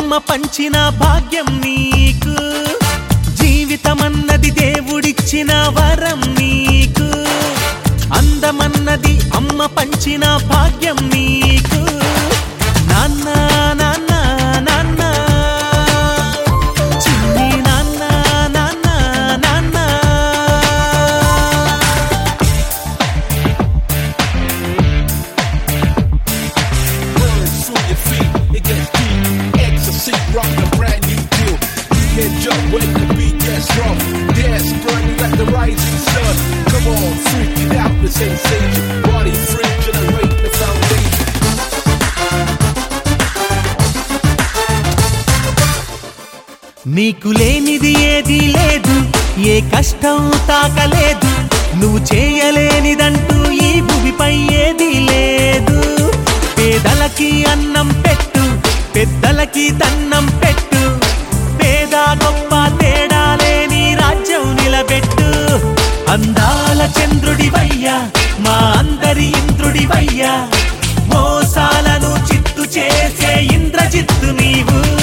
అమ్మ పంచిన భాగ్యం నీకు జీవితమన్నది దేవుడిచ్చిన వరం నీకు అందమన్నది అమ్మ పంచిన భాగ్యం నీకు నాన్న నాన్న నాన్న చిన్ని నాన్న నాన్న నాన్న Words on your feet, it gets deep. Ecstasy, rock a brand new deal. You can jump when the beat gets rough. Dance, burning like the rising sun. Come on, freak it out, the sensation. Body free, generate the foundation. నీకు లేనిది ఏది లేదు ఏ కష్టం తాకలేదు నువ్వు చేయలేనిదంటూ ఈ భూమిపై ఏది లేదు పేదలకి అన్నం పెట్టు పెద్దలకి దన్నం పెట్టు పేద గొప్ప తేడా లేని రాజ్యం నిలబెట్టు అందాల చంద్రుడివయ్యా మా అందరి ఇంద్రుడివయ్యా మోసాలను చిత్తు చేసే ఇంద్రజిత్తు నీవు